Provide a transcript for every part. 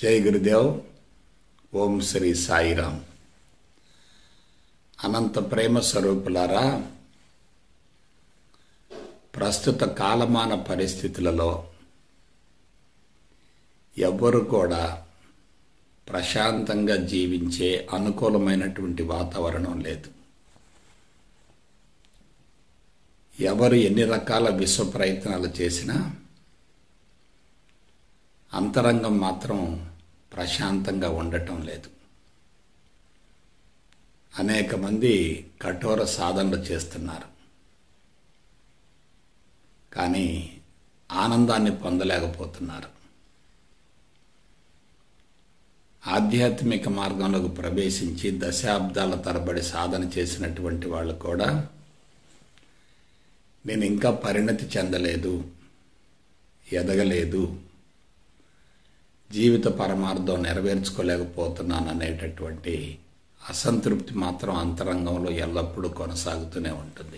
జై గురుదేవ్ ఓం శ్రీ సాయిరామ్ అనంత ప్రేమ స్వరూపులారా ప్రస్తుత కాలమాన పరిస్థితులలో ఎవ్వరు కూడా ప్రశాంతంగా జీవించే అనుకూలమైనటువంటి వాతావరణం లేదు ఎవరు ఎన్ని రకాల విశ్వ ప్రయత్నాలు చేసినా అంతరంగం మాత్రం ప్రశాంతంగా ఉండటం లేదు అనేక మంది కఠోర సాధనలు చేస్తున్నారు కానీ ఆనందాన్ని పొందలేకపోతున్నారు ఆధ్యాత్మిక మార్గంలోకి ప్రవేశించి దశాబ్దాల తరబడి సాధన చేసినటువంటి వాళ్ళు కూడా నేను ఇంకా పరిణతి చెందలేదు ఎదగలేదు జీవిత పరమార్థం నెరవేర్చుకోలేకపోతున్నాను అనేటటువంటి అసంతృప్తి మాత్రం అంతరంగంలో ఎల్లప్పుడూ కొనసాగుతూనే ఉంటుంది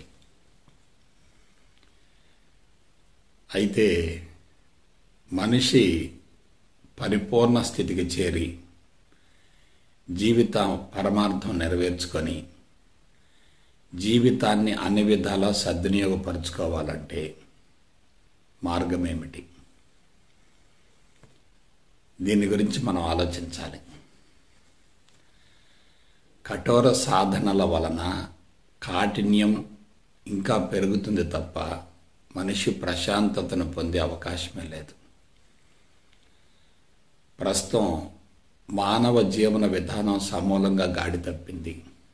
అయితే మనిషి పరిపూర్ణ స్థితికి చేరి జీవిత పరమార్థం నెరవేర్చుకొని జీవితాన్ని అన్ని విధాలా సద్వినియోగపరుచుకోవాలంటే మార్గం ఏమిటి దీని గురించి మనం ఆలోచించాలి కఠోర సాధనల వలన కాఠిన్యం ఇంకా పెరుగుతుంది తప్ప మనిషి ప్రశాంతతను పొందే అవకాశమే లేదు ప్రస్తుతం మానవ జీవన విధానం సమూలంగా గాడి తప్పింది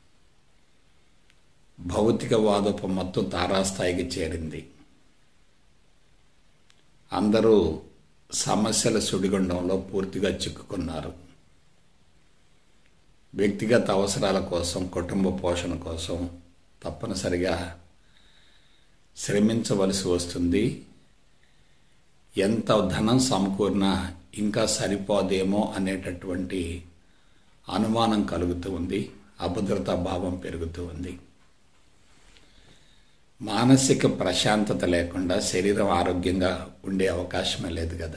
భౌతికవాదపు మత్తు తారాస్థాయికి చేరింది అందరూ సమస్యల సుడిగుండంలో పూర్తిగా చిక్కుకున్నారు వ్యక్తిగత అవసరాల కోసం కుటుంబ పోషణ కోసం తప్పనిసరిగా శ్రమించవలసి వస్తుంది ఎంత ధనం సమకూరినా ఇంకా సరిపోదేమో అనేటటువంటి అనుమానం కలుగుతూ ఉంది అభద్రతా భావం పెరుగుతూ ఉంది మానసిక ప్రశాంతత లేకుండా శరీరం ఆరోగ్యంగా ఉండే అవకాశమే లేదు కదా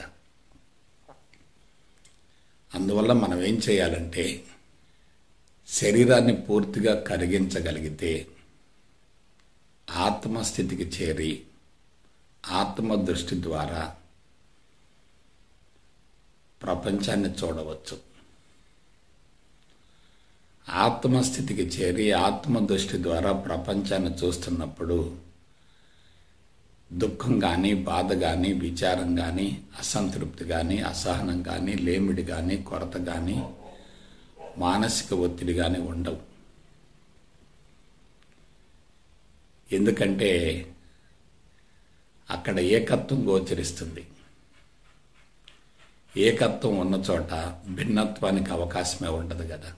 అందువల్ల మనం ఏం చేయాలంటే శరీరాన్ని పూర్తిగా కరిగించగలిగితే ఆత్మస్థితికి చేరి ఆత్మ దృష్టి ద్వారా ప్రపంచాన్ని చూడవచ్చు ఆత్మస్థితికి చేరి ఆత్మ దృష్టి ద్వారా ప్రపంచాన్ని చూస్తున్నప్పుడు దుఃఖం కానీ బాధ కానీ విచారం కానీ అసంతృప్తి కానీ అసహనం కానీ లేమిడి కానీ కొరత కానీ మానసిక ఒత్తిడి కానీ ఉండవు ఎందుకంటే అక్కడ ఏకత్వం గోచరిస్తుంది ఏకత్వం ఉన్న చోట భిన్నత్వానికి అవకాశమే ఉండదు కదా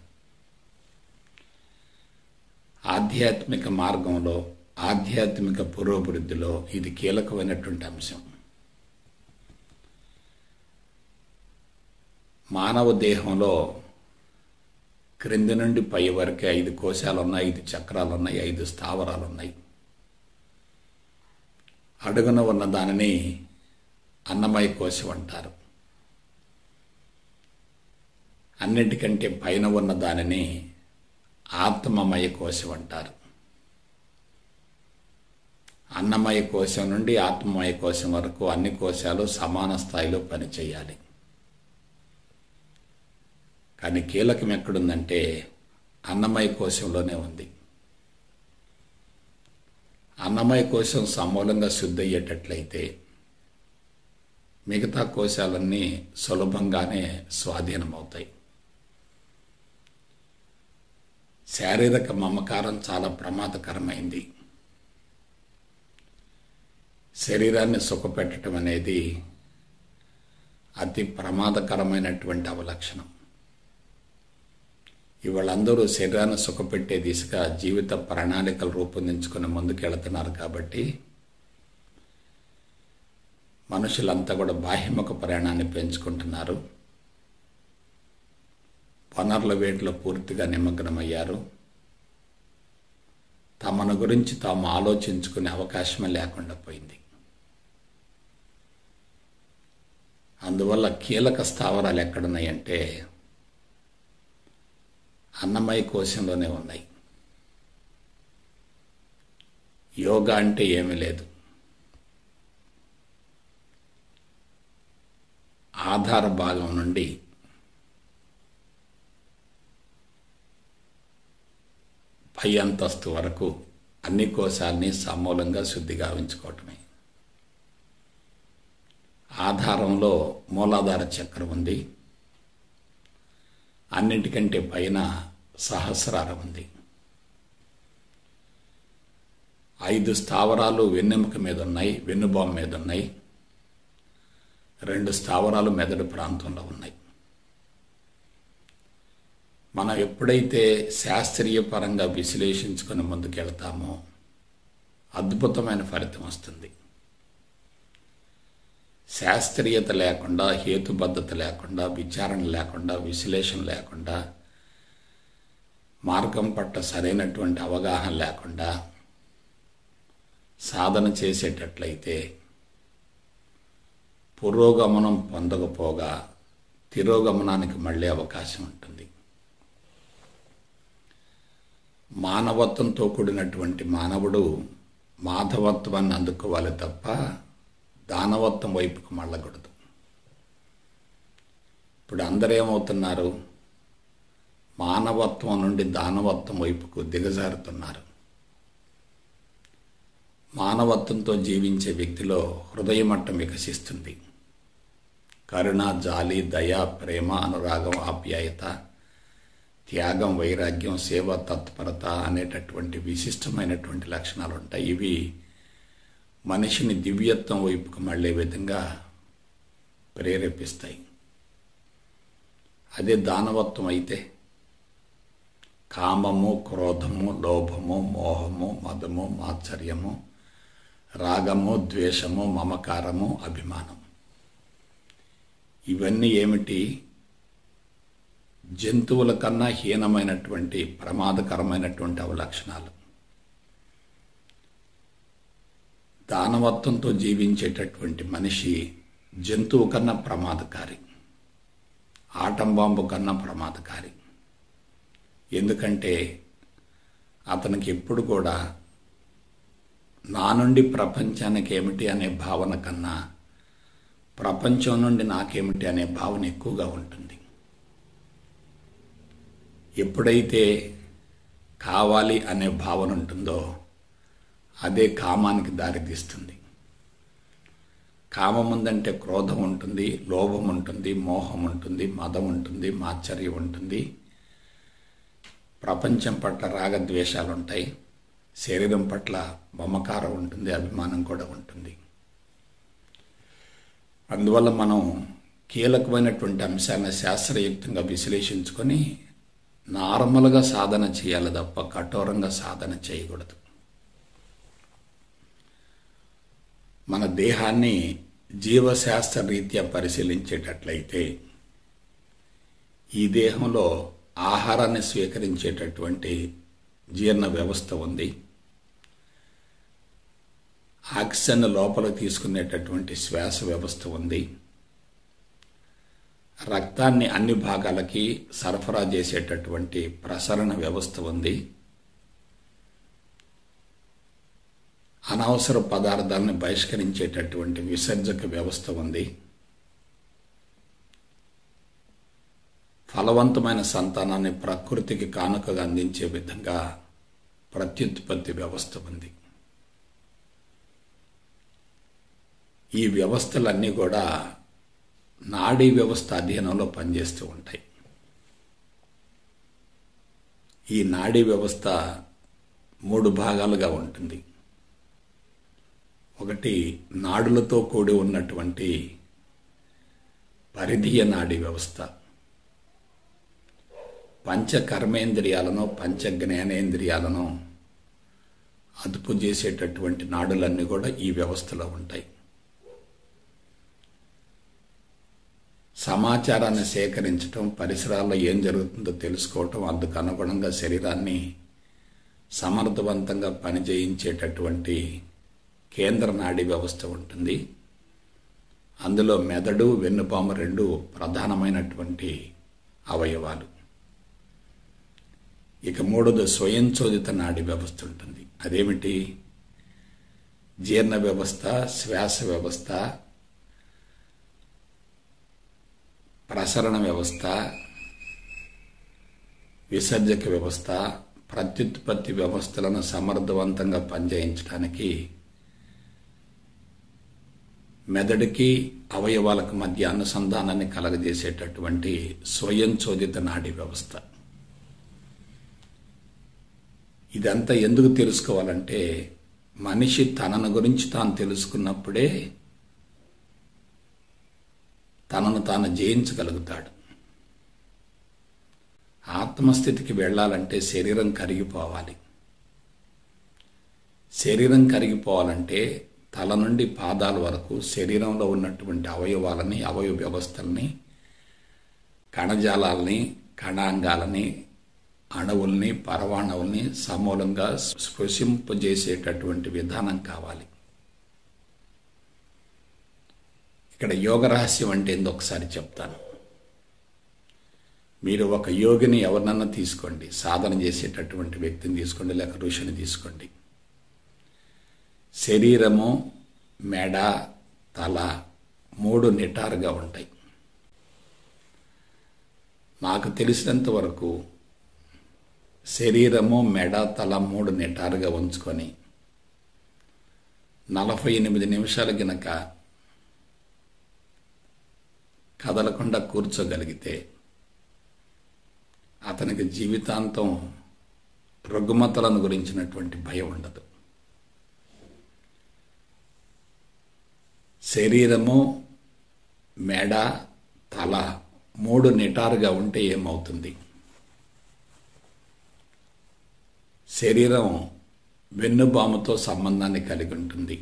ఆధ్యాత్మిక మార్గంలో ఆధ్యాత్మిక పురోభివృద్ధిలో ఇది కీలకమైనటువంటి అంశం మానవ దేహంలో క్రింది నుండి పై వరకే ఐదు కోశాలు ఉన్నాయి ఐదు చక్రాలు ఉన్నాయి ఐదు స్థావరాలు ఉన్నాయి అడుగున ఉన్న దానిని అన్నమయ కోశం అంటారు అన్నిటికంటే పైన ఉన్న దానిని ఆత్మమయ కోశం అంటారు అన్నమయ కోశం నుండి ఆత్మమయ కోశం వరకు అన్ని కోశాలు సమాన స్థాయిలో పనిచేయాలి కానీ కీలకం ఎక్కడుందంటే అన్నమయ కోశంలోనే ఉంది అన్నమయ కోశం సమూలంగా శుద్ధి అయ్యేటట్లయితే మిగతా కోశాలన్నీ సులభంగానే స్వాధీనమవుతాయి శారీరక మమకారం చాలా ప్రమాదకరమైంది శరీరాన్ని సుఖపెట్టడం అనేది అతి ప్రమాదకరమైనటువంటి అవలక్షణం ఇవాళందరూ శరీరాన్ని సుఖపెట్టే దిశగా జీవిత ప్రణాళికలు రూపొందించుకుని ముందుకెళ్తున్నారు కాబట్టి మనుషులంతా కూడా బాహ్యముఖ ప్రయాణాన్ని పెంచుకుంటున్నారు వనరుల వేటిలో పూర్తిగా నిమగ్నమయ్యారు తమను గురించి తాము ఆలోచించుకునే అవకాశమే లేకుండా పోయింది అందువల్ల కీలక స్థావరాలు ఎక్కడున్నాయంటే అన్నమయ కోశంలోనే ఉన్నాయి యోగా అంటే ఏమీ లేదు ఆధార భాగం నుండి పై అంతస్తు వరకు అన్ని కోశాల్ని సమూలంగా శుద్ధిగా ఉంచుకోవటమే ఆధారంలో మూలాధార చక్రం ఉంది అన్నిటికంటే పైన సహస్రారం ఉంది ఐదు స్థావరాలు వెన్నెముక మీద ఉన్నాయి వెన్నుబాము మీద ఉన్నాయి రెండు స్థావరాలు మెదడు ప్రాంతంలో ఉన్నాయి మనం ఎప్పుడైతే శాస్త్రీయ పరంగా విశ్లేషించుకొని ముందుకెళ్తామో అద్భుతమైన ఫలితం వస్తుంది శాస్త్రీయత లేకుండా హేతుబద్ధత లేకుండా విచారణ లేకుండా విశ్లేషణ లేకుండా మార్గం పట్ల సరైనటువంటి అవగాహన లేకుండా సాధన చేసేటట్లయితే పురోగమనం పొందకపోగా తిరోగమనానికి మళ్ళీ అవకాశం ఉంటుంది మానవత్వంతో కూడినటువంటి మానవుడు మాధవత్వాన్ని అందుకోవాలి తప్ప దానవత్వం వైపుకు మళ్ళకూడదు ఇప్పుడు అందరూ ఏమవుతున్నారు మానవత్వం నుండి దానవత్వం వైపుకు దిగజారుతున్నారు మానవత్వంతో జీవించే వ్యక్తిలో హృదయమట్టం వికసిస్తుంది కరుణ జాలి దయ ప్రేమ అనురాగం ఆప్యాయత త్యాగం వైరాగ్యం సేవ తత్పరత అనేటటువంటి విశిష్టమైనటువంటి లక్షణాలు ఉంటాయి ఇవి మనిషిని దివ్యత్వం వైపుకు మళ్ళే విధంగా ప్రేరేపిస్తాయి అదే దానవత్వం అయితే కామము క్రోధము లోభము మోహము మదము మాత్సర్యము రాగము ద్వేషము మమకారము అభిమానం ఇవన్నీ ఏమిటి జంతువుల కన్నా హీనమైనటువంటి ప్రమాదకరమైనటువంటి అవలక్షణాలు దానవత్వంతో జీవించేటటువంటి మనిషి జంతువు కన్నా ప్రమాదకారి ఆటంబాంబు కన్నా ప్రమాదకారి ఎందుకంటే అతనికి ఎప్పుడు కూడా నా నుండి ప్రపంచానికి ఏమిటి అనే భావన కన్నా ప్రపంచం నుండి నాకేమిటి అనే భావన ఎక్కువగా ఉంటుంది ఎప్పుడైతే కావాలి అనే భావన ఉంటుందో అదే కామానికి దారితీస్తుంది కామం ఉందంటే క్రోధం ఉంటుంది లోభం ఉంటుంది మోహం ఉంటుంది మదం ఉంటుంది మాత్సర్యం ఉంటుంది ప్రపంచం పట్ల రాగద్వేషాలు ఉంటాయి శరీరం పట్ల మమకారం ఉంటుంది అభిమానం కూడా ఉంటుంది అందువల్ల మనం కీలకమైనటువంటి అంశాలను శాస్త్రయుక్తంగా విశ్లేషించుకొని నార్మల్గా సాధన చేయాలి తప్ప కఠోరంగా సాధన చేయకూడదు మన దేహాన్ని జీవశాస్త్ర రీత్యా పరిశీలించేటట్లయితే ఈ దేహంలో ఆహారాన్ని స్వీకరించేటటువంటి జీర్ణ వ్యవస్థ ఉంది ఆక్సిజన్ లోపల తీసుకునేటటువంటి శ్వాస వ్యవస్థ ఉంది రక్తాన్ని అన్ని భాగాలకి సరఫరా చేసేటటువంటి ప్రసరణ వ్యవస్థ ఉంది అనవసర పదార్థాలను బహిష్కరించేటటువంటి విసర్జక వ్యవస్థ ఉంది ఫలవంతమైన సంతానాన్ని ప్రకృతికి కానుకగా అందించే విధంగా ప్రత్యుత్పత్తి వ్యవస్థ ఉంది ఈ వ్యవస్థలన్నీ కూడా నాడీ వ్యవస్థ అధీనంలో పనిచేస్తూ ఉంటాయి ఈ నాడీ వ్యవస్థ మూడు భాగాలుగా ఉంటుంది ఒకటి నాడులతో కూడి ఉన్నటువంటి పరిధీయ నాడీ వ్యవస్థ పంచ కర్మేంద్రియాలను పంచ జ్ఞానేంద్రియాలను అదుపు చేసేటటువంటి నాడులన్నీ కూడా ఈ వ్యవస్థలో ఉంటాయి సమాచారాన్ని సేకరించటం పరిసరాల్లో ఏం జరుగుతుందో తెలుసుకోవటం అందుకు అనుగుణంగా శరీరాన్ని సమర్థవంతంగా పనిచేయించేటటువంటి కేంద్ర నాడీ వ్యవస్థ ఉంటుంది అందులో మెదడు వెన్నుపాము రెండు ప్రధానమైనటువంటి అవయవాలు ఇక మూడోది స్వయంచోదిత నాడి వ్యవస్థ ఉంటుంది అదేమిటి జీర్ణ వ్యవస్థ శ్వాస వ్యవస్థ ప్రసరణ వ్యవస్థ విసర్జక వ్యవస్థ ప్రత్యుత్పత్తి వ్యవస్థలను సమర్థవంతంగా పనిచేయించడానికి మెదడుకి అవయవాలకు మధ్య అనుసంధానాన్ని కలగజేసేటటువంటి స్వయంచోదిత నాడీ వ్యవస్థ ఇదంతా ఎందుకు తెలుసుకోవాలంటే మనిషి తనను గురించి తాను తెలుసుకున్నప్పుడే తనను తాను జయించగలుగుతాడు ఆత్మస్థితికి వెళ్ళాలంటే శరీరం కరిగిపోవాలి శరీరం కరిగిపోవాలంటే తల నుండి పాదాల వరకు శరీరంలో ఉన్నటువంటి అవయవాలని అవయవ వ్యవస్థల్ని కణజాలాల్ని కణాంగాలని అణువుల్ని పరమాణువుల్ని సమూలంగా స్పృశింపజేసేటటువంటి విధానం కావాలి ఇక్కడ యోగ రహస్యం అంటే ఏందో ఒకసారి చెప్తాను మీరు ఒక యోగిని ఎవరినన్నా తీసుకోండి సాధన చేసేటటువంటి వ్యక్తిని తీసుకోండి లేక ఋషిని తీసుకోండి శరీరము మెడ తల మూడు నిటారుగా ఉంటాయి నాకు తెలిసినంత వరకు శరీరము మెడ తల మూడు నిటారుగా ఉంచుకొని నలభై ఎనిమిది నిమిషాలు గనక కదలకుండా కూర్చోగలిగితే అతనికి జీవితాంతం రుగ్మతలను గురించినటువంటి భయం ఉండదు శరీరము మెడ తల మూడు నిటారుగా ఉంటే ఏమవుతుంది శరీరం వెన్నుబాముతో సంబంధాన్ని కలిగి ఉంటుంది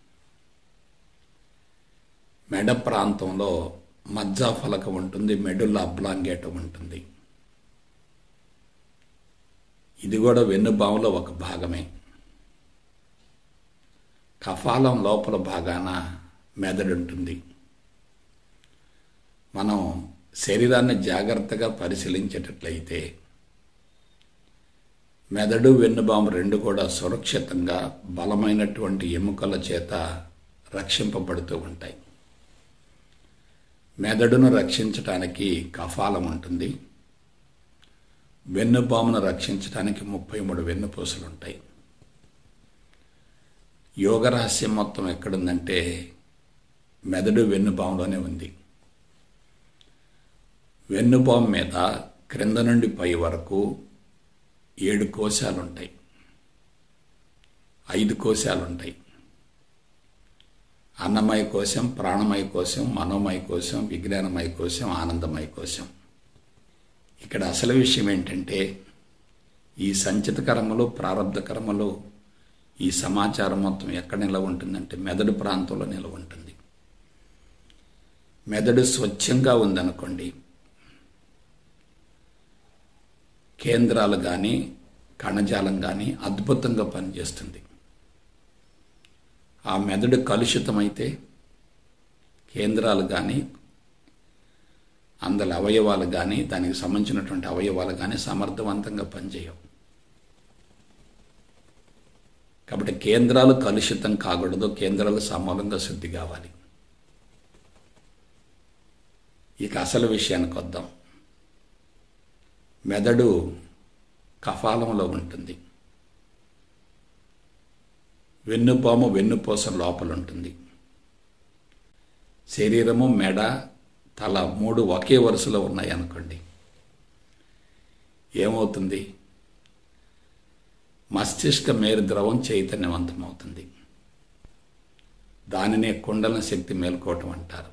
మెడ ప్రాంతంలో మజ్జా ఫలకం ఉంటుంది మెడుల్ల అబ్లాంగేటం ఉంటుంది ఇది కూడా వెన్నుబాములో ఒక భాగమే కఫాలం లోపల భాగాన మెదడు ఉంటుంది మనం శరీరాన్ని జాగ్రత్తగా పరిశీలించేటట్లయితే మెదడు వెన్నుబాము రెండు కూడా సురక్షితంగా బలమైనటువంటి ఎముకల చేత రక్షింపబడుతూ ఉంటాయి మెదడును రక్షించటానికి కఫాలం ఉంటుంది వెన్నుపామును రక్షించడానికి ముప్పై మూడు వెన్నుపూసలు ఉంటాయి యోగ రహస్యం మొత్తం ఎక్కడుందంటే మెదడు వెన్నుపాములోనే ఉంది వెన్నుపాము మీద క్రింద నుండి పై వరకు ఏడు కోశాలు ఉంటాయి ఐదు కోశాలు ఉంటాయి అన్నమయ కోశం ప్రాణమయ కోశం మనోమయ కోశం విజ్ఞానమయ కోశం ఆనందమయ కోశం ఇక్కడ అసలు విషయం ఏంటంటే ఈ సంచిత కర్మలు ప్రారంధ కర్మలు ఈ సమాచారం మొత్తం ఎక్కడ నిలవ ఉంటుందంటే మెదడు ప్రాంతంలో నిలవ ఉంటుంది మెదడు స్వచ్ఛంగా ఉందనుకోండి కేంద్రాలు కానీ కణజాలం కానీ అద్భుతంగా పనిచేస్తుంది ఆ మెదడు కలుషితమైతే కేంద్రాలు కానీ అందులో అవయవాలు కానీ దానికి సంబంధించినటువంటి అవయవాలు కానీ సమర్థవంతంగా పనిచేయవు కాబట్టి కేంద్రాలు కలుషితం కాకూడదు కేంద్రాలు సమూలంగా శుద్ధి కావాలి ఇక అసలు విషయానికి వద్దాం మెదడు కఫాలంలో ఉంటుంది వెన్నుపాము వెన్నుపూస లోపల ఉంటుంది శరీరము మెడ తల మూడు ఒకే వరుసలో ఉన్నాయి అనుకోండి ఏమవుతుంది మస్తిష్క మేరు ద్రవం చైతన్యవంతమవుతుంది దానినే కుండల శక్తి మేల్కోవటం అంటారు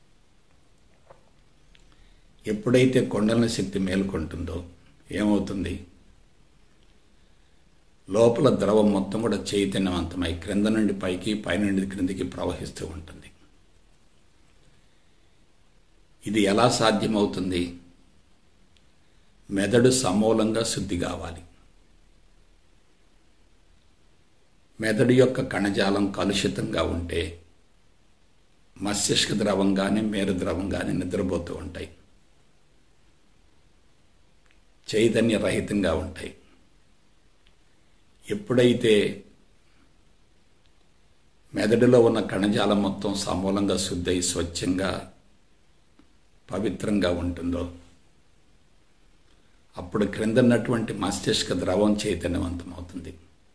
ఎప్పుడైతే కొండల శక్తి మేల్కొంటుందో ఏమవుతుంది లోపల ద్రవం మొత్తం కూడా చైతన్యవంతమై క్రింద నుండి పైకి పైనుండి క్రిందికి ప్రవహిస్తూ ఉంటుంది ఇది ఎలా సాధ్యమవుతుంది మెదడు సమూలంగా శుద్ధి కావాలి మెదడు యొక్క కణజాలం కలుషితంగా ఉంటే మస్తిష్క ద్రవం కానీ మేరు ద్రవం కానీ నిద్రపోతూ ఉంటాయి చైతన్య రహితంగా ఉంటాయి ఎప్పుడైతే మెదడులో ఉన్న కణజాలం మొత్తం సమూలంగా శుద్ధి స్వచ్ఛంగా పవిత్రంగా ఉంటుందో అప్పుడు క్రిందన్నటువంటి మస్తిష్క ద్రవం చైతన్యవంతమవుతుంది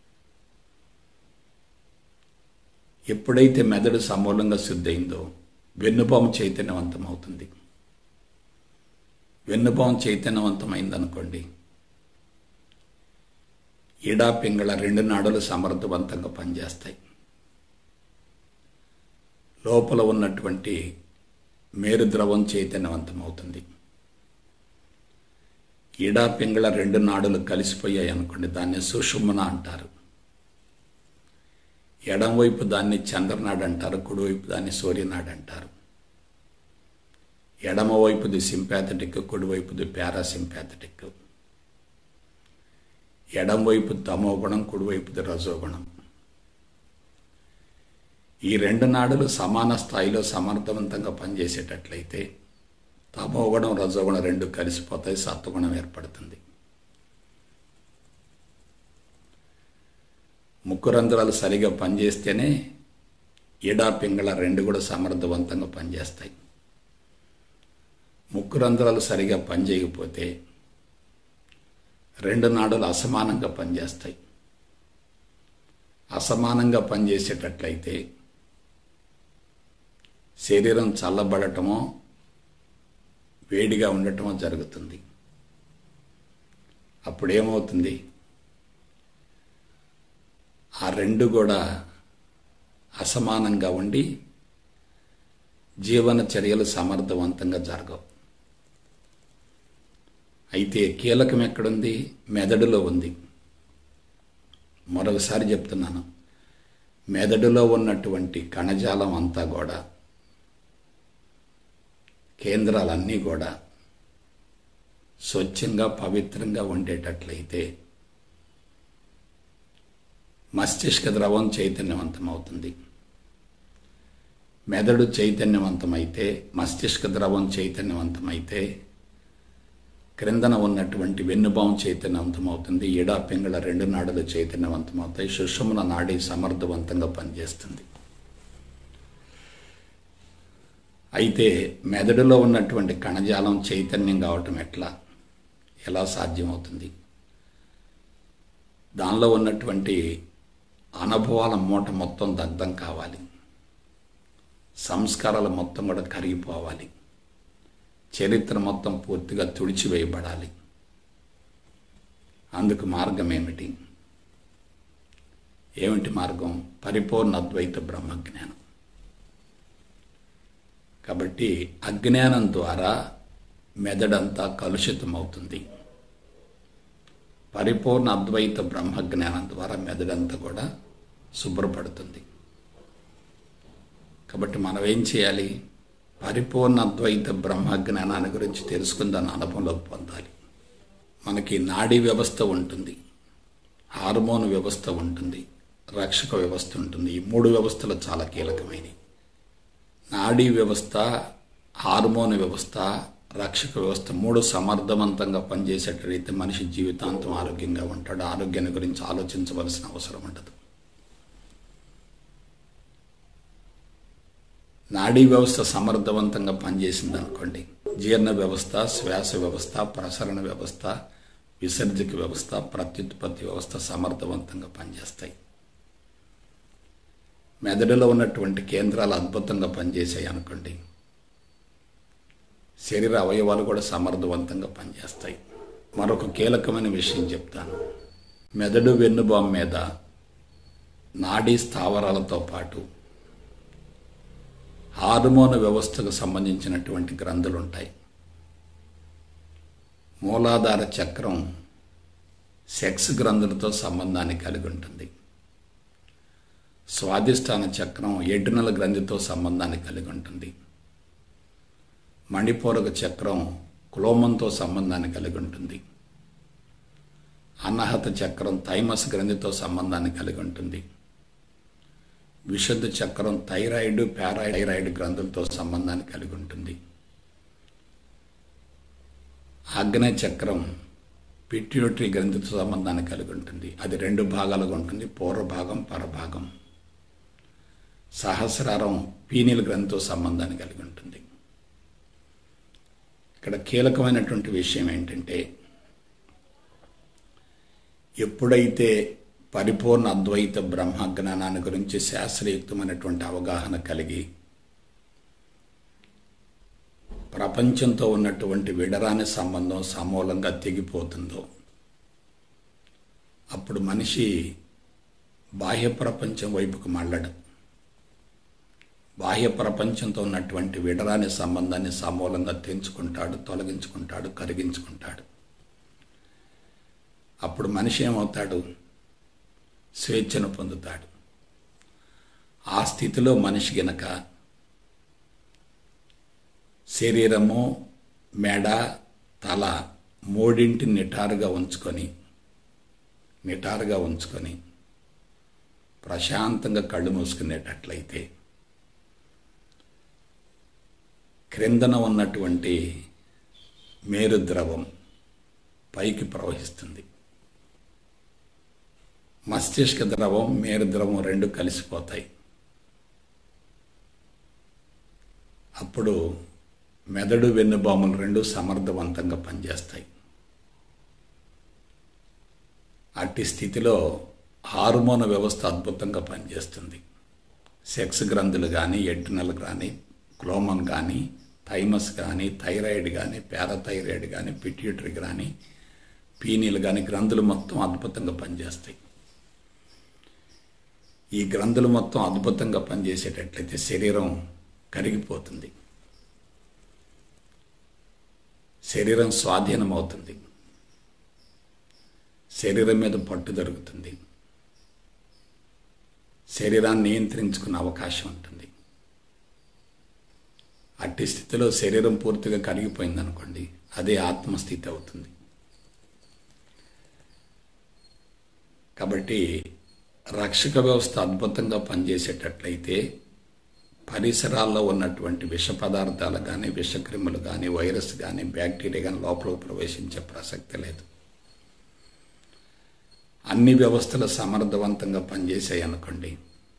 ఎప్పుడైతే మెదడు సమూలంగా శుద్ధయిందో వెన్నుపాము చైతన్యవంతమవుతుంది వెన్నుపాము చైతన్యవంతమైందనుకోండి ఈడా పింగళ రెండు నాడులు సమర్థవంతంగా పనిచేస్తాయి లోపల ఉన్నటువంటి మేరు ద్రవం చైతన్యవంతమవుతుంది ఈడా పింగళ రెండు నాడులు కలిసిపోయాయి అనుకోండి దాన్ని సుషుమ్న అంటారు ఎడంవైపు దాన్ని చంద్రనాడు అంటారు కుడివైపు దాన్ని సూర్యనాడు అంటారు ఎడమవైపుది సింపాథటిక్ కుడివైపుది పారాసింపాథటిక్ ఎడంవైపు తమోగుణం కుడివైపుది రజోగుణం ఈ రెండు నాడులు సమాన స్థాయిలో సమర్థవంతంగా పనిచేసేటట్లయితే తమోగుణం రజోగుణం రెండు కలిసిపోతాయి సత్వగుణం ఏర్పడుతుంది ముక్కు రంధ్రాలు సరిగా పనిచేస్తేనే ఈడా పింగళ రెండు కూడా సమర్థవంతంగా పనిచేస్తాయి ముక్కు రంధ్రాలు సరిగా పనిచేయకపోతే రెండు నాడులు అసమానంగా పనిచేస్తాయి అసమానంగా పనిచేసేటట్లయితే శరీరం చల్లబడటమో వేడిగా ఉండటమో జరుగుతుంది అప్పుడేమవుతుంది ఆ రెండు కూడా అసమానంగా ఉండి జీవన చర్యలు సమర్థవంతంగా జరగవు అయితే కీలకం ఎక్కడుంది మెదడులో ఉంది మరొకసారి చెప్తున్నాను మెదడులో ఉన్నటువంటి కణజాలం అంతా కూడా కేంద్రాలన్నీ కూడా స్వచ్ఛంగా పవిత్రంగా ఉండేటట్లయితే మస్తిష్క ద్రవం చైతన్యవంతమవుతుంది మెదడు చైతన్యవంతమైతే మస్తిష్క ద్రవం చైతన్యవంతమైతే క్రిందన ఉన్నటువంటి వెన్నుభావం చైతన్యవంతమవుతుంది ఎడా పింగళ రెండు నాడులు చైతన్యవంతమవుతాయి సుషుమ్న నాడి సమర్థవంతంగా పనిచేస్తుంది అయితే మెదడులో ఉన్నటువంటి కణజాలం చైతన్యం కావటం ఎట్లా ఎలా సాధ్యమవుతుంది దానిలో ఉన్నటువంటి అనుభవాల మూట మొత్తం దగ్ధం కావాలి సంస్కారాలు మొత్తం కూడా కరిగిపోవాలి చరిత్ర మొత్తం పూర్తిగా తుడిచివేయబడాలి అందుకు మార్గం ఏమిటి ఏమిటి మార్గం పరిపూర్ణ అద్వైత బ్రహ్మజ్ఞానం కాబట్టి అజ్ఞానం ద్వారా మెదడంతా కలుషితమవుతుంది పరిపూర్ణ అద్వైత బ్రహ్మజ్ఞానం ద్వారా మెదడంతా కూడా శుభ్రపడుతుంది కాబట్టి మనం ఏం చేయాలి పరిపూర్ణ అద్వైత బ్రహ్మజ్ఞానాన్ని గురించి తెలుసుకుని దాని అనుభవంలోకి పొందాలి మనకి నాడీ వ్యవస్థ ఉంటుంది హార్మోన్ వ్యవస్థ ఉంటుంది రక్షక వ్యవస్థ ఉంటుంది ఈ మూడు వ్యవస్థలు చాలా కీలకమైనవి నాడీ వ్యవస్థ హార్మోన్ వ్యవస్థ రక్షక వ్యవస్థ మూడు సమర్థవంతంగా పనిచేసేటట్లయితే మనిషి జీవితాంతం ఆరోగ్యంగా ఉంటాడు ఆరోగ్యాన్ని గురించి ఆలోచించవలసిన అవసరం ఉండదు నాడీ వ్యవస్థ సమర్థవంతంగా పనిచేసింది అనుకోండి జీర్ణ వ్యవస్థ శ్వాస వ్యవస్థ ప్రసరణ వ్యవస్థ విసర్జక వ్యవస్థ ప్రత్యుత్పత్తి వ్యవస్థ సమర్థవంతంగా పనిచేస్తాయి మెదడులో ఉన్నటువంటి కేంద్రాలు అద్భుతంగా పనిచేసాయి అనుకోండి శరీర అవయవాలు కూడా సమర్థవంతంగా పనిచేస్తాయి మరొక కీలకమైన విషయం చెప్తాను మెదడు వెన్నుబాం మీద నాడీ స్థావరాలతో పాటు హార్మోన్ వ్యవస్థకు సంబంధించినటువంటి గ్రంథులు ఉంటాయి మూలాధార చక్రం సెక్స్ గ్రంథులతో సంబంధాన్ని కలిగి ఉంటుంది స్వాదిష్టాన చక్రం ఎడ్రినల గ్రంథితో సంబంధాన్ని కలిగి ఉంటుంది మణిపూరక చక్రం క్లోమంతో సంబంధాన్ని కలిగి ఉంటుంది అన్నహత చక్రం థైమస్ గ్రంథితో సంబంధాన్ని కలిగి ఉంటుంది విశుద్ధ చక్రం థైరాయిడ్ పారాథైరాయిడ్ గ్రంథులతో సంబంధాన్ని కలిగి ఉంటుంది ఆగ్నేయ చక్రం పిట్యూటరీ గ్రంథితో సంబంధాన్ని కలిగి ఉంటుంది అది రెండు భాగాలుగా ఉంటుంది పూర్వ భాగం పరభాగం సహస్రారం పీనిల్ గ్రంథితో సంబంధాన్ని కలిగి ఉంటుంది ఇక్కడ కీలకమైనటువంటి విషయం ఏంటంటే ఎప్పుడైతే పరిపూర్ణ అద్వైత బ్రహ్మ జ్ఞానాన్ని గురించి శాస్త్రయుక్తమైనటువంటి అవగాహన కలిగి ప్రపంచంతో ఉన్నటువంటి విడరాని సంబంధం సమూలంగా తెగిపోతుందో అప్పుడు మనిషి బాహ్య ప్రపంచం వైపుకు మళ్ళడు బాహ్య ప్రపంచంతో ఉన్నటువంటి విడరాని సంబంధాన్ని సమూలంగా తెంచుకుంటాడు తొలగించుకుంటాడు కరిగించుకుంటాడు అప్పుడు మనిషి ఏమవుతాడు స్వేచ్ఛను పొందుతాడు ఆ స్థితిలో మనిషి గనక శరీరము మెడ తల మూడింటిని నిటారుగా ఉంచుకొని నిటారుగా ఉంచుకొని ప్రశాంతంగా కళ్ళు మూసుకునేటట్లయితే క్రిందన ఉన్నటువంటి మేరు ద్రవం పైకి ప్రవహిస్తుంది మస్తిష్క ద్రవం మేరు ద్రవం రెండు కలిసిపోతాయి అప్పుడు మెదడు వెన్నుబాములు రెండు సమర్థవంతంగా పనిచేస్తాయి అట్టి స్థితిలో హార్మోన్ వ్యవస్థ అద్భుతంగా పనిచేస్తుంది సెక్స్ గ్రంథులు కానీ ఎడ్రినల్ కానీ క్లోమన్ కానీ థైమస్ కానీ థైరాయిడ్ కానీ పారాథైరాయిడ్ కానీ పిట్యూటరీ కానీ పీనీలు కానీ గ్రంథులు మొత్తం అద్భుతంగా పనిచేస్తాయి ఈ గ్రంథులు మొత్తం అద్భుతంగా పనిచేసేటట్లయితే శరీరం కరిగిపోతుంది శరీరం స్వాధీనం అవుతుంది శరీరం మీద పట్టు దొరుకుతుంది శరీరాన్ని నియంత్రించుకునే అవకాశం ఉంటుంది అట్టి స్థితిలో శరీరం పూర్తిగా కరిగిపోయింది అనుకోండి అదే ఆత్మస్థితి అవుతుంది కాబట్టి రక్షక వ్యవస్థ అద్భుతంగా పనిచేసేటట్లయితే పరిసరాల్లో ఉన్నటువంటి విష పదార్థాలు కానీ విషక్రిములు కానీ వైరస్ కానీ బ్యాక్టీరియా కానీ లోపల ప్రవేశించే ప్రసక్తి లేదు అన్ని వ్యవస్థలు సమర్థవంతంగా పనిచేసాయి అనుకోండి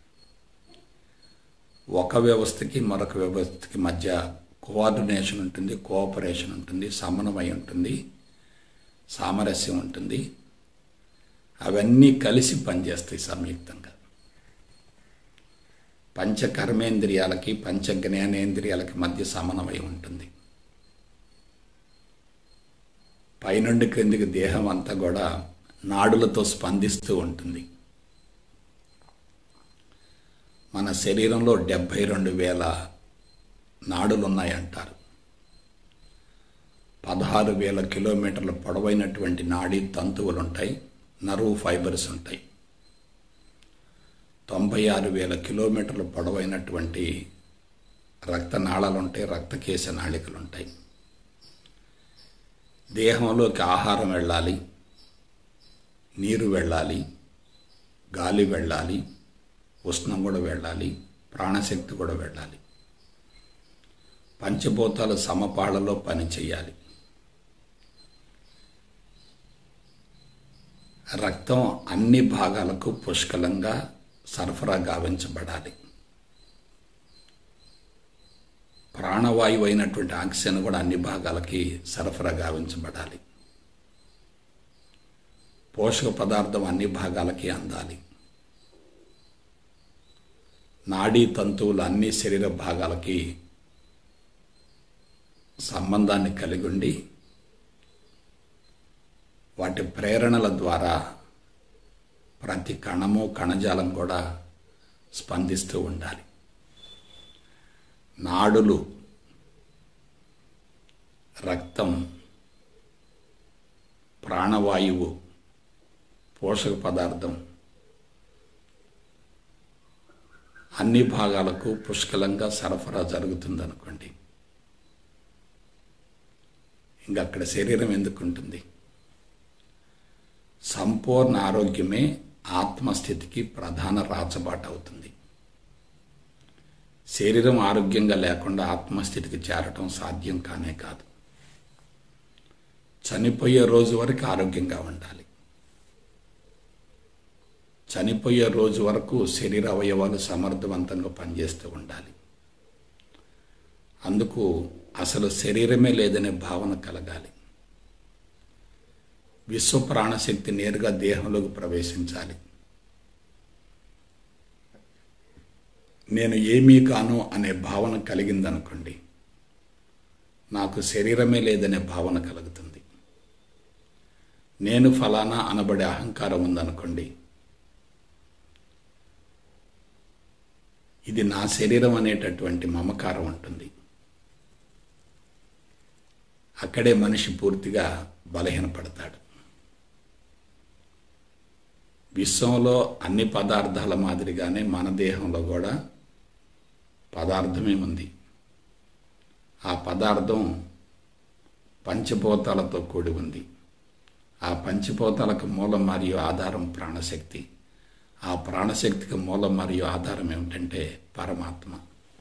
ఒక వ్యవస్థకి మరొక వ్యవస్థకి మధ్య కోఆర్డినేషన్ ఉంటుంది కోఆపరేషన్ ఉంటుంది సమన్వయం ఉంటుంది సామరస్యం ఉంటుంది అవన్నీ కలిసి పనిచేస్తాయి సంయుక్తంగా పంచ కర్మేంద్రియాలకి పంచ జ్ఞానేంద్రియాలకి మధ్య సమన్వయం ఉంటుంది పైనుండి క్రిందికి దేహం అంతా కూడా నాడులతో స్పందిస్తూ ఉంటుంది మన శరీరంలో డెబ్భై రెండు వేల నాడులు ఉన్నాయంటారు పదహారు వేల కిలోమీటర్ల పొడవైనటువంటి నాడీ తంతువులు ఉంటాయి నర్వ్ ఫైబర్స్ ఉంటాయి తొంభై ఆరు వేల కిలోమీటర్ల పొడవైనటువంటి రక్తనాళాలు ఉంటాయి రక్తకేశ నాళికలు ఉంటాయి దేహంలోకి ఆహారం వెళ్ళాలి నీరు వెళ్ళాలి గాలి వెళ్ళాలి ఉష్ణం కూడా వెళ్ళాలి ప్రాణశక్తి కూడా వెళ్ళాలి పంచభూతాలు సమపాళ్లలో పని చేయాలి రక్తం అన్ని భాగాలకు పుష్కలంగా సరఫరా గావించబడాలి ప్రాణవాయువు అయినటువంటి ఆక్సిజన్ కూడా అన్ని భాగాలకి సరఫరా గావించబడాలి పోషక పదార్థం అన్ని భాగాలకి అందాలి నాడీ తంతువులు అన్ని శరీర భాగాలకి సంబంధాన్ని కలిగి ఉండి వాటి ప్రేరణల ద్వారా ప్రతి కణము కణజాలం కూడా స్పందిస్తూ ఉండాలి నాడులు రక్తం ప్రాణవాయువు పోషక పదార్థం అన్ని భాగాలకు పుష్కలంగా సరఫరా జరుగుతుందనుకోండి ఇంకా అక్కడ శరీరం ఎందుకుంటుంది సంపూర్ణ ఆరోగ్యమే ఆత్మస్థితికి ప్రధాన రాచబాట అవుతుంది శరీరం ఆరోగ్యంగా లేకుండా ఆత్మస్థితికి చేరటం సాధ్యం కానే కాదు చనిపోయే రోజు వరకు ఆరోగ్యంగా ఉండాలి చనిపోయే రోజు వరకు శరీర అవయవాలు సమర్థవంతంగా పనిచేస్తూ ఉండాలి అందుకు అసలు శరీరమే లేదనే భావన కలగాలి విశ్వ ప్రాణశక్తి నేరుగా దేహంలోకి ప్రవేశించాలి నేను ఏమీ కాను అనే భావన కలిగిందనుకోండి నాకు శరీరమే లేదనే భావన కలుగుతుంది నేను ఫలానా అనబడే అహంకారం ఉందనుకోండి ఇది నా శరీరం అనేటటువంటి మమకారం ఉంటుంది అక్కడే మనిషి పూర్తిగా బలహీనపడతాడు విశ్వంలో అన్ని పదార్థాల మాదిరిగానే మన దేహంలో కూడా పదార్థమే ఉంది ఆ పదార్థం పంచభూతాలతో కూడి ఉంది ఆ పంచభూతాలకు మూలం మరియు ఆధారం ప్రాణశక్తి ఆ ప్రాణశక్తికి మూలం మరియు ఆధారం ఏమిటంటే పరమాత్మ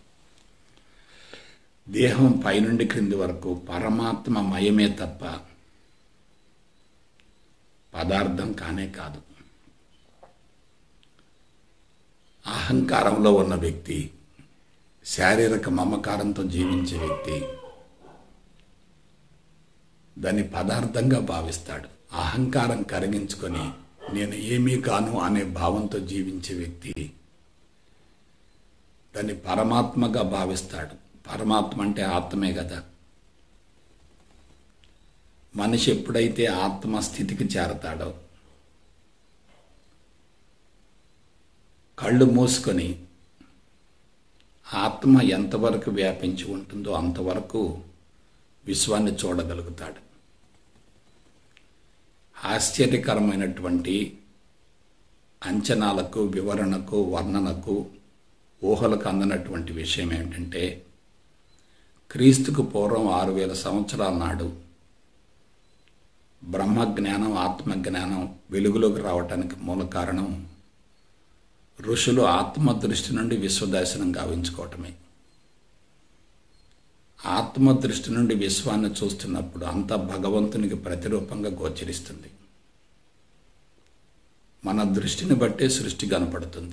దేహం పైనుండి క్రింది వరకు పరమాత్మ మయమే తప్ప పదార్థం కానే కాదు అహంకారంలో ఉన్న వ్యక్తి శారీరక మమకారంతో జీవించే వ్యక్తి దాన్ని పదార్థంగా భావిస్తాడు అహంకారం కరిగించుకొని నేను ఏమీ కాను అనే భావంతో జీవించే వ్యక్తి దాన్ని పరమాత్మగా భావిస్తాడు పరమాత్మ అంటే ఆత్మే కదా మనిషి ఎప్పుడైతే ఆత్మ స్థితికి చేరతాడో కళ్ళు మూసుకొని ఆత్మ ఎంతవరకు వ్యాపించి ఉంటుందో అంతవరకు విశ్వాన్ని చూడగలుగుతాడు ఆశ్చర్యకరమైనటువంటి అంచనాలకు వివరణకు వర్ణనకు ఊహలకు అందనటువంటి విషయం ఏమిటంటే క్రీస్తుకు పూర్వం ఆరు వేల సంవత్సరాల నాడు బ్రహ్మజ్ఞానం ఆత్మజ్ఞానం వెలుగులోకి రావటానికి మూల కారణం ఋషులు ఆత్మ దృష్టి నుండి విశ్వదర్శనం గావించుకోవటమే ఆత్మ దృష్టి నుండి విశ్వాన్ని చూస్తున్నప్పుడు అంతా భగవంతునికి ప్రతిరూపంగా గోచరిస్తుంది మన దృష్టిని బట్టే సృష్టి కనపడుతుంది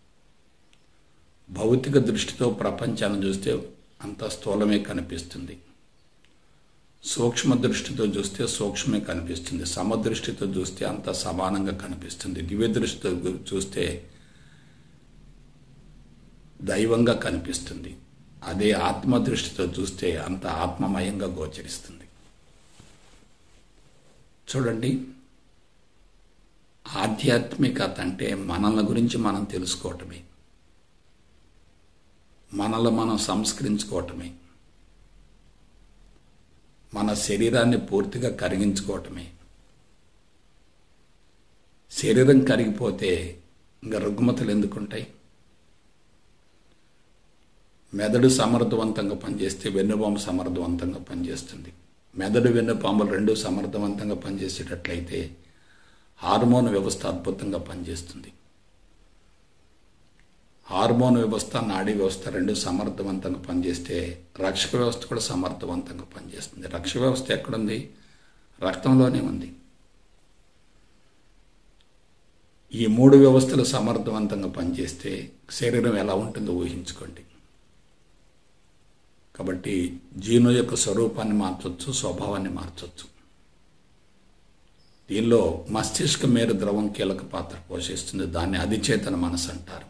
భౌతిక దృష్టితో ప్రపంచాన్ని చూస్తే అంత స్థూలమే కనిపిస్తుంది సూక్ష్మ దృష్టితో చూస్తే సూక్ష్మే కనిపిస్తుంది సమదృష్టితో చూస్తే అంత సమానంగా కనిపిస్తుంది దివ్య దృష్టితో చూస్తే దైవంగా కనిపిస్తుంది అదే ఆత్మ దృష్టితో చూస్తే అంత ఆత్మమయంగా గోచరిస్తుంది చూడండి ఆధ్యాత్మికత అంటే మనల గురించి మనం తెలుసుకోవటమే మనల్ని మనం సంస్కరించుకోవటమే మన శరీరాన్ని పూర్తిగా కరిగించుకోవటమే శరీరం కరిగిపోతే ఇంకా రుగ్మతలు ఎందుకుంటాయి మెదడు సమర్థవంతంగా పనిచేస్తే వెన్నుపాము సమర్థవంతంగా పనిచేస్తుంది మెదడు వెన్నుపాములు రెండు సమర్థవంతంగా పనిచేసేటట్లయితే హార్మోన్ వ్యవస్థ అద్భుతంగా పనిచేస్తుంది హార్మోన్ వ్యవస్థ నాడీ వ్యవస్థ రెండు సమర్థవంతంగా పనిచేస్తే రక్షక వ్యవస్థ కూడా సమర్థవంతంగా పనిచేస్తుంది రక్షక వ్యవస్థ ఎక్కడుంది రక్తంలోనే ఉంది ఈ మూడు వ్యవస్థలు సమర్థవంతంగా పనిచేస్తే శరీరం ఎలా ఉంటుందో ఊహించుకోండి కాబట్టి జీను యొక్క స్వరూపాన్ని మార్చవచ్చు స్వభావాన్ని మార్చవచ్చు దీనిలో మస్తిష్క మేరు ద్రవం కీలక పాత్ర పోషిస్తుంది దాన్ని అధిచేతన మనసు అంటారు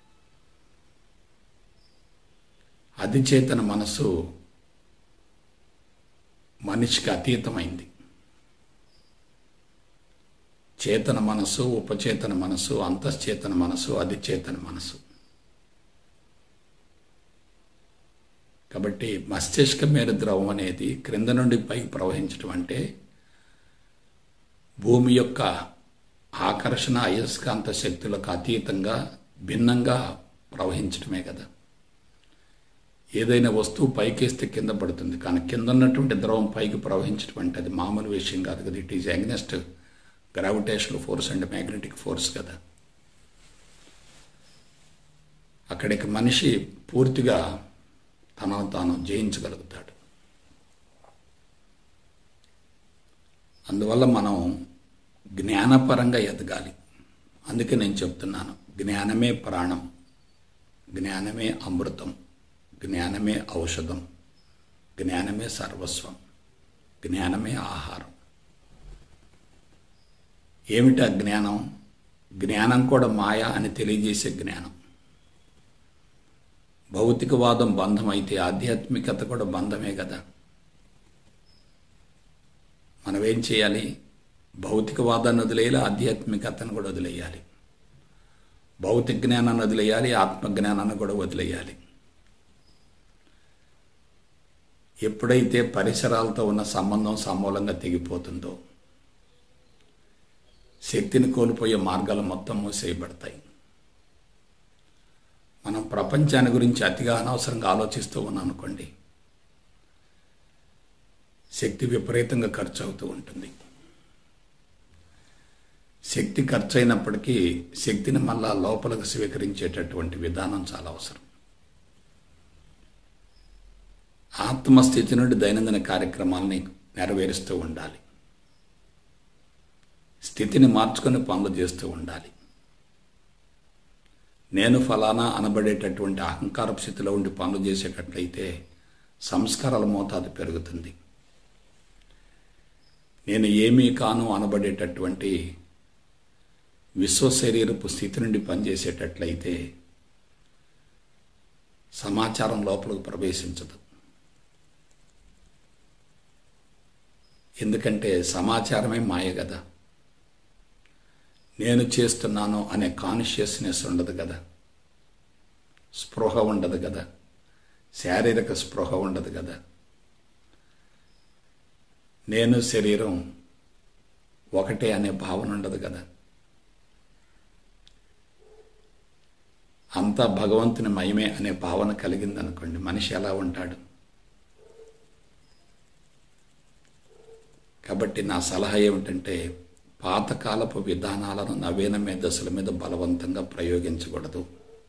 అధిచేతన మనసు మనిషికి అతీతమైంది చేతన మనసు ఉపచేతన మనసు అంతశ్చేతన మనసు అధిచేతన మనసు కాబట్టి మస్తిష్క మేరు ద్రవం అనేది క్రింద నుండి పైకి ప్రవహించడం అంటే భూమి యొక్క ఆకర్షణ అయస్కాంత శక్తులకు అతీతంగా భిన్నంగా ప్రవహించడమే కదా ఏదైనా వస్తువు పైకేస్తే కింద పడుతుంది కానీ కింద ఉన్నటువంటి ద్రవం పైకి ప్రవహించడం అంటే అది మామూలు విషయం కాదు కదా it is against gravitational force and magnetic force కదా అక్కడికి మనిషి పూర్తిగా తనను తాను జయించగలుగుతాడు అందువల్ల మనం జ్ఞానపరంగా ఎదగాలి అందుకే నేను చెప్తున్నాను జ్ఞానమే ప్రాణం జ్ఞానమే అమృతం జ్ఞానమే ఔషధం జ్ఞానమే సర్వస్వం జ్ఞానమే ఆహారం ఏమిటి జ్ఞానం జ్ఞానం కూడా మాయ అని తెలియజేసే జ్ఞానం భౌతికవాదం బంధం అయితే ఆధ్యాత్మికత కూడా బంధమే కదా మనం ఏం చేయాలి భౌతికవాదాన్ని వదిలేయాలి ఆధ్యాత్మికతను కూడా వదిలేయాలి భౌతిక జ్ఞానాన్ని వదిలేయాలి ఆత్మజ్ఞానాన్ని కూడా వదిలేయాలి ఎప్పుడైతే పరిసరాలతో ఉన్న సంబంధం సమూలంగా తెగిపోతుందో శక్తిని కోల్పోయే మార్గాలు మొత్తం మూసేయబడతాయి మనం ప్రపంచాన్ని గురించి అతిగా అనవసరంగా ఆలోచిస్తూ ఉన్నాం అనుకోండి శక్తి విపరీతంగా ఖర్చు అవుతూ ఉంటుంది శక్తి ఖర్చు అయినప్పటికీ శక్తిని మళ్ళా లోపలికి స్వీకరించేటటువంటి విధానం చాలా అవసరం ఆత్మస్థితి నుండి దైనందిన కార్యక్రమాల్ని నెరవేరుస్తూ ఉండాలి స్థితిని మార్చుకొని పనులు చేస్తూ ఉండాలి నేను ఫలానా అనబడేటటువంటి అహంకార స్థితిలో ఉండి పనులు చేసేటట్లయితే సంస్కారాల మోతాదు పెరుగుతుంది నేను ఏమీ కాను అనబడేటటువంటి విశ్వ శరీరపు స్థితి నుండి పనిచేసేటట్లయితే సమాచారం లోపలికి ప్రవేశించదు ఎందుకంటే సమాచారమే మాయ కదా నేను చేస్తున్నాను అనే కాన్షియస్నెస్ ఉండదు కదా స్పృహ ఉండదు కదా శారీరక స్పృహ ఉండదు కదా నేను శరీరం ఒకటే అనే భావన ఉండదు కదా అంతా భగవంతుని మయమే అనే భావన కలిగిందనుకోండి మనిషి ఎలా ఉంటాడు కాబట్టి నా సలహా ఏమిటంటే పాతకాలపు విధానాలను నవీన మేధస్సుల మీద బలవంతంగా ప్రయోగించకూడదు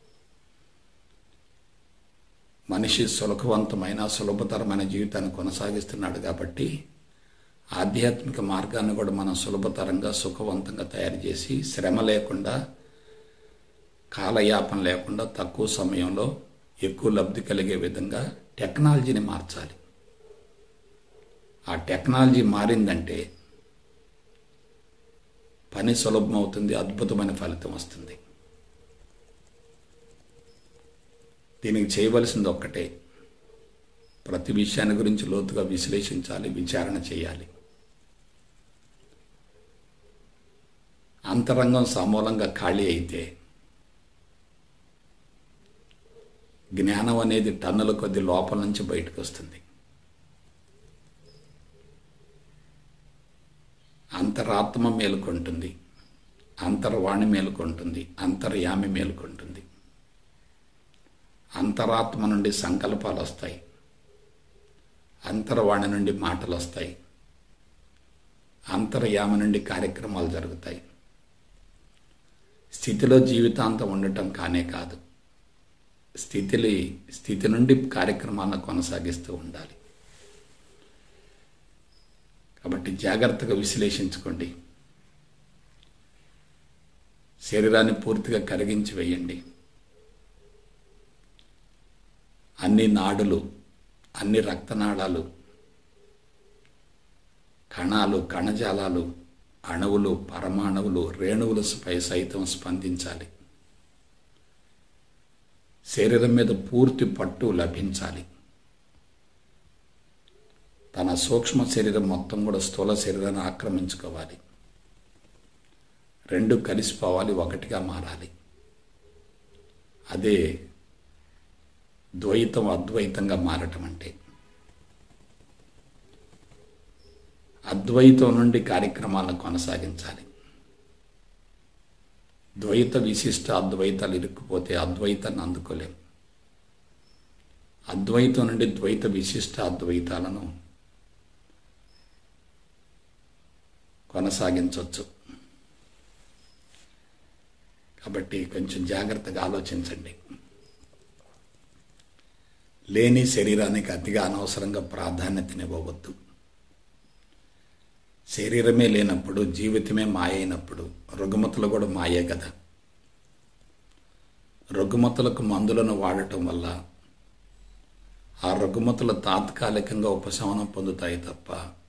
మనిషి సులభవంతమైన సులభతరమైన జీవితాన్ని కొనసాగిస్తున్నాడు కాబట్టి ఆధ్యాత్మిక మార్గాన్ని కూడా మనం సులభతరంగా సుఖవంతంగా తయారు చేసి శ్రమ లేకుండా కాలయాపన లేకుండా తక్కువ సమయంలో ఎక్కువ లబ్ధి కలిగే విధంగా టెక్నాలజీని మార్చాలి ఆ టెక్నాలజీ మారిందంటే పని సులభమవుతుంది అద్భుతమైన ఫలితం వస్తుంది దీనికి చేయవలసింది ఒక్కటే ప్రతి విషయాన్ని గురించి లోతుగా విశ్లేషించాలి విచారణ చేయాలి అంతరంగం సమూలంగా ఖాళీ అయితే జ్ఞానం అనేది టన్నుల కొద్ది లోపల నుంచి బయటకు వస్తుంది అంతరాత్మ మేలుకొంటుంది అంతర్వాణి మేలుకొంటుంది అంతర్యామి మేలుకొంటుంది అంతరాత్మ నుండి సంకల్పాలు వస్తాయి అంతర్వాణి నుండి మాటలు వస్తాయి అంతర్యామి నుండి కార్యక్రమాలు జరుగుతాయి స్థితిలో జీవితాంతం ఉండటం కానే కాదు స్థితిని స్థితి నుండి కార్యక్రమాలను కొనసాగిస్తూ ఉండాలి కాబట్టి జాగ్రత్తగా విశ్లేషించుకోండి శరీరాన్ని పూర్తిగా కరిగించి వేయండి అన్ని నాడులు అన్ని రక్తనాళాలు కణాలు కణజాలాలు అణువులు పరమాణువులు రేణువులపై సైతం స్పందించాలి శరీరం మీద పూర్తి పట్టు లభించాలి తన సూక్ష్మ శరీరం మొత్తం కూడా స్థూల శరీరాన్ని ఆక్రమించుకోవాలి రెండు కలిసిపోవాలి ఒకటిగా మారాలి అదే ద్వైతం అద్వైతంగా మారటం అంటే అద్వైతం నుండి కార్యక్రమాలను కొనసాగించాలి ద్వైత విశిష్ట అద్వైతాలు ఇరుక్కుపోతే అద్వైతాన్ని అందుకోలేం అద్వైతం నుండి ద్వైత విశిష్ట అద్వైతాలను కొనసాగించవచ్చు కాబట్టి కొంచెం జాగ్రత్తగా ఆలోచించండి లేని శరీరానికి అతిగా అనవసరంగా ప్రాధాన్యతనివ్వవద్దు శరీరమే లేనప్పుడు జీవితమే మాయ అయినప్పుడు రుగ్మతలు కూడా మాయే కదా రుగ్మతలకు మందులను వాడటం వల్ల ఆ రుగ్మతలు తాత్కాలికంగా ఉపశమనం పొందుతాయి తప్ప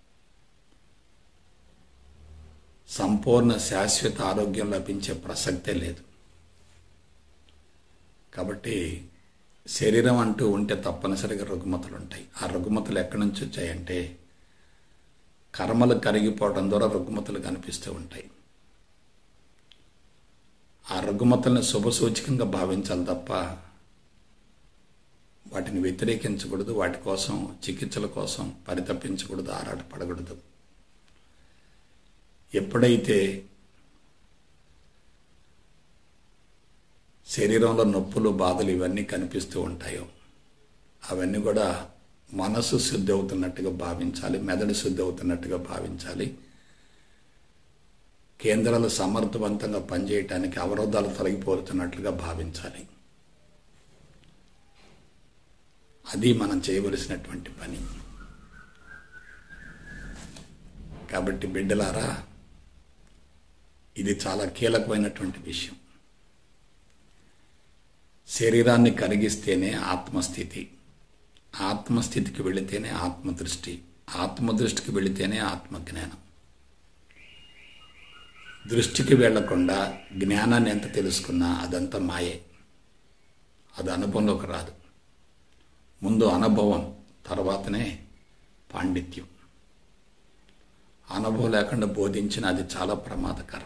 సంపూర్ణ శాశ్వత ఆరోగ్యం లభించే ప్రసక్తే లేదు కాబట్టి శరీరం అంటూ ఉంటే తప్పనిసరిగా రుగ్మతలు ఉంటాయి ఆ రుగ్మతలు ఎక్కడి నుంచి వచ్చాయంటే కర్మలు కరిగిపోవడం ద్వారా రుగ్మతలు కనిపిస్తూ ఉంటాయి ఆ రుగ్మతల్ని శుభసూచకంగా భావించాలి తప్ప వాటిని వ్యతిరేకించకూడదు వాటి కోసం చికిత్సల కోసం పరితపించకూడదు ఆరాటపడకూడదు ఎప్పుడైతే శరీరంలో నొప్పులు బాధలు ఇవన్నీ కనిపిస్తూ ఉంటాయో అవన్నీ కూడా మనసు శుద్ధి అవుతున్నట్టుగా భావించాలి మెదడు శుద్ధి అవుతున్నట్టుగా భావించాలి కేంద్రాలు సమర్థవంతంగా పనిచేయటానికి అవరోధాలు తొలగిపోతున్నట్లుగా భావించాలి అది మనం చేయవలసినటువంటి పని కాబట్టి బిడ్డలారా ఇది చాలా కీలకమైనటువంటి విషయం శరీరాన్ని కరిగిస్తేనే ఆత్మస్థితి ఆత్మస్థితికి వెళితేనే ఆత్మదృష్టి ఆత్మదృష్టికి వెళితేనే ఆత్మజ్ఞానం దృష్టికి వెళ్లకుండా జ్ఞానాన్ని ఎంత తెలుసుకున్నా అదంతా మాయే అది అనుభవంలోకి రాదు ముందు అనుభవం తర్వాతనే పాండిత్యం అనుభవం లేకుండా బోధించిన అది చాలా ప్రమాదకరం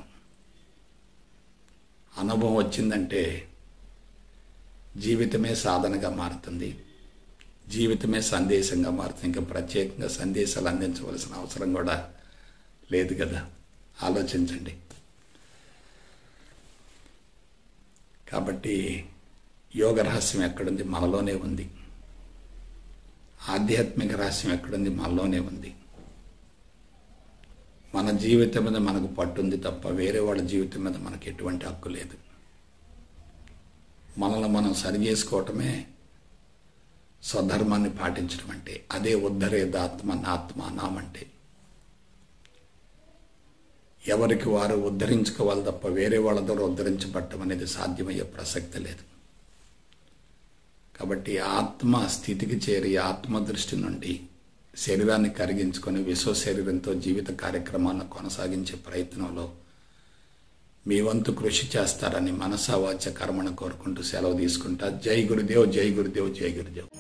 అనుభవం వచ్చిందంటే జీవితమే సాధనగా మారుతుంది జీవితమే సందేశంగా మారుతుంది ఇంకా ప్రత్యేకంగా సందేశాలు అందించవలసిన అవసరం కూడా లేదు కదా ఆలోచించండి కాబట్టి యోగ రహస్యం ఎక్కడుంది మనలోనే ఉంది ఆధ్యాత్మిక రహస్యం ఎక్కడుంది మనలోనే ఉంది మన జీవితం మీద మనకు పట్టుంది తప్ప వేరే వాళ్ళ జీవితం మీద మనకి ఎటువంటి హక్కు లేదు మనల్ని మనం సరి చేసుకోవటమే స్వధర్మాన్ని పాటించడం అంటే అదే ఉద్ధరేదాత్మ నాత్మ నామంటే ఎవరికి వారు ఉద్ధరించుకోవాలి తప్ప వేరే వాళ్ళ ద్వారా ఉద్ధరించబడటం అనేది సాధ్యమయ్యే ప్రసక్తి లేదు కాబట్టి ఆత్మ స్థితికి చేరి ఆత్మ దృష్టి నుండి శరీరాన్ని కరిగించుకొని విశ్వ శరీరంతో జీవిత కార్యక్రమాలను కొనసాగించే ప్రయత్నంలో మీ వంతు కృషి చేస్తారని మనసావాచ్య కర్మను కోరుకుంటూ సెలవు తీసుకుంటా జై గురుదేవ్ జై గురుదేవ్ జై గురుదేవ్